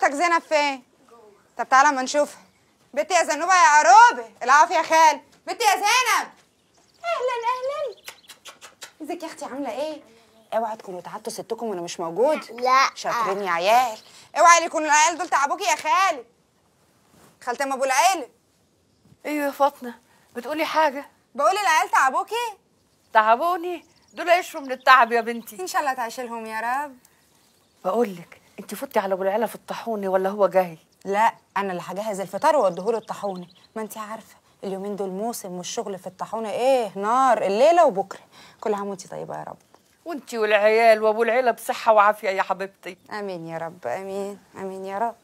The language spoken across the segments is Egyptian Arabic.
اختك زينب فين طب تعالى اما نشوفها بنتي يا زنوبه يا عروبه العافيه يا خال بنتي يا زينب اهلا اهلا ازيك يا اختي عامله ايه اوعى تكونوا تعبتوا ستكم وانا مش موجود لا شاطرين يا عيال اوعى يكونوا العيال دول تعبوكي يا خالي خالتي ام ابو العيله ايوه يا فاطمه بتقولي حاجه بقول العيال تعبوكي تعبوني دول يشروا من التعب يا بنتي ان شاء الله تعيش لهم يا رب بقول لك انت فتي على ابو العلا في الطاحوني ولا هو جاي لا انا اللي هجهز الفطار واوديهوله الطاحونه ما انت عارفه اليومين دول موسم والشغل في الطاحونه ايه نار الليله وبكره كل عام وانت طيبه يا رب وانت والعيال وابو العلا بصحه وعافيه يا حبيبتي امين يا رب امين امين يا رب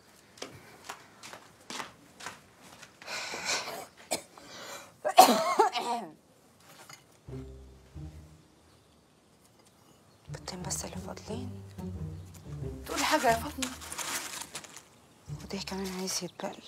بيضتين بس اللي فاضلين تقولي حاجه يا فاطمه وده كمان عايز يتبقل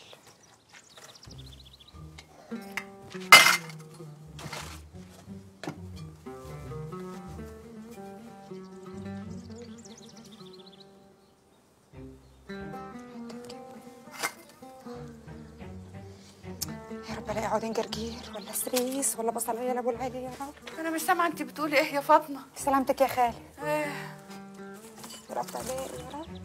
يا رب الاقي عودين جرجير ولا سريس ولا بصلايه لابو العالي يا رب انا مش سامعه انت بتقولي ايه يا فاطمه سلامتك يا خالي ايه يا رب عليك يا رب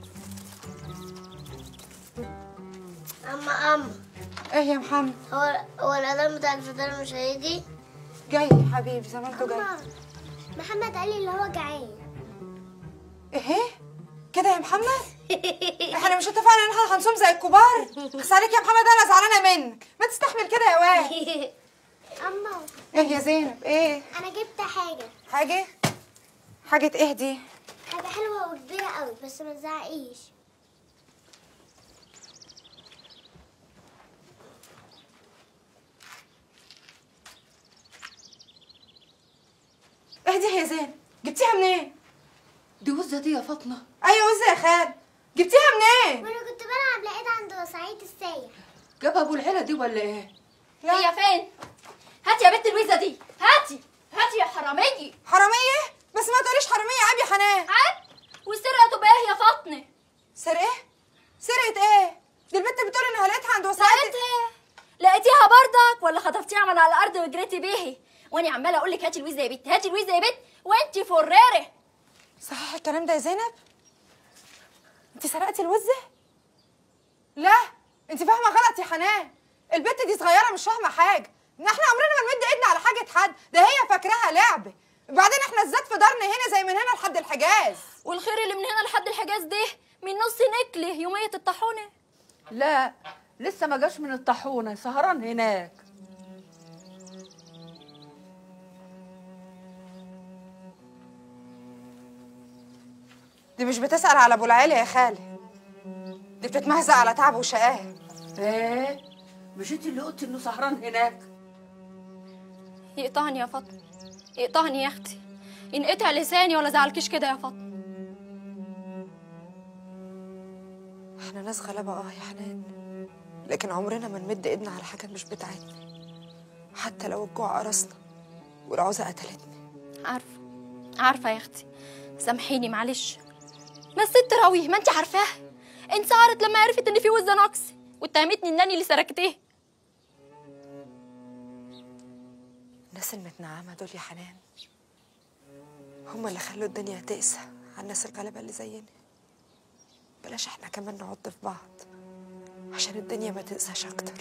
اما اما ايه يا محمد هو هو الاذان بتاع الفطار مش هيجي جاي يا حبيبي زمانته جاي أما، محمد قال لي اللي هو جعان ايه كده يا محمد احنا مش اتفقنا ان احنا هنصوم زي الكبار بس عليك يا محمد انا زعلانه منك ما تستحمل كده يا واد اما ايه يا زينب ايه انا جبت حاجه حاجه حاجه ايه دي حاجه حلوه وكبيره قوي بس ما تزعقيش ايه دي يا زينب جبتيها منين دي وزه دي يا فاطمه ايوه وزه يا خال جبتيها منين وانا كنت بلعب لقيت عند سعيد السايح جاب ابو العلا دي ولا ايه لا هي فين؟ هاتي يا بنت الويزه دي هاتي هاتي يا حرامية حراميه بس ما تقوليش حراميه عيب يا حنان عيب والسرقة تبقى ايه يا فاطمة؟ سرقه سرقه ايه دي البنت بتقول انها لقيتها عند وسائل لقيتها لقيتيها برضك ولا خطفتيها من على الارض وجريتي بيها وانا عماله اقول لك هاتي الويزه يا بنت هاتي الويزه يا بنت وانت فريره صحيح الكلام ده يا زينب انت سرقتي الوزه لا انت فاهمه غلط يا حنان البنت دي صغيره مش فاهمه حاجه ان احنا عمرنا ما نمد ايدنا على حاجه حد ده هي فاكراها لعبه وبعدين احنا الذات في دارنا هنا زي من هنا لحد الحجاز والخير اللي من هنا لحد الحجاز ده من نص نكله يوميه الطاحونه لا لسه ما جاش من الطاحونه سهران هناك دي مش بتسأل على ابو العيلة يا خالي دي بتتمهزق على تعب وشقاه ايه مش انت اللي قلتي انه سهران هناك يقطعني يا فاطمه يقطعني يا اختي ينقطع لساني ولا زعلكيش كده يا فاطمه احنا ناس غلابة اه يا حنان لكن عمرنا ما نمد ايدنا على حاجات مش بتاعتنا حتى لو الجوع قرصنا والعوزة قتلتنا عارفه عارفه يا اختي سامحيني معلش بس ست راويه ما انت عارفاها انسعرت لما عرفت ان في وزه ناقص واتهمتني ان انا اللي سرقتيه الناس المتنعمة دول يا حنان هم اللي خلوا الدنيا تقسى على الناس الغلابة اللي زينا بلاش احنا كمان نعض في بعض عشان الدنيا ما تقساش اكتر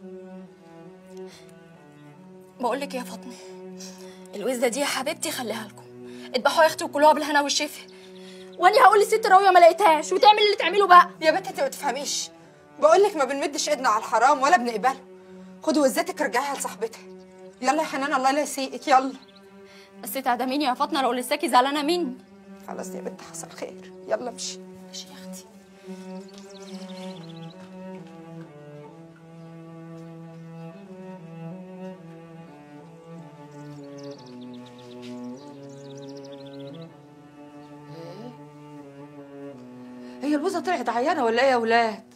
بقول لك يا فاطمه الوزه دي يا حبيبتي خليها لكم اذبحوها يا اختي وكلوها بالهنا والشفا وانا هقول للست راويه ما لقيتهاش وتعمل اللي تعمله بقى يا بنت انت ما تفهميش بقول لك ما بنمدش ايدنا على الحرام ولا بنقبله خدي وزتك رجعيها لصاحبتها يلا يا حنان الله لا يسيئك يلا بس تعدميني يا فاطمه لو لساكي زعلانه مني خلاص يا بنت حصل خير يلا امشي ماشي يا اختي هي الوزه طلعت عيانه ولا ايه يا ولاد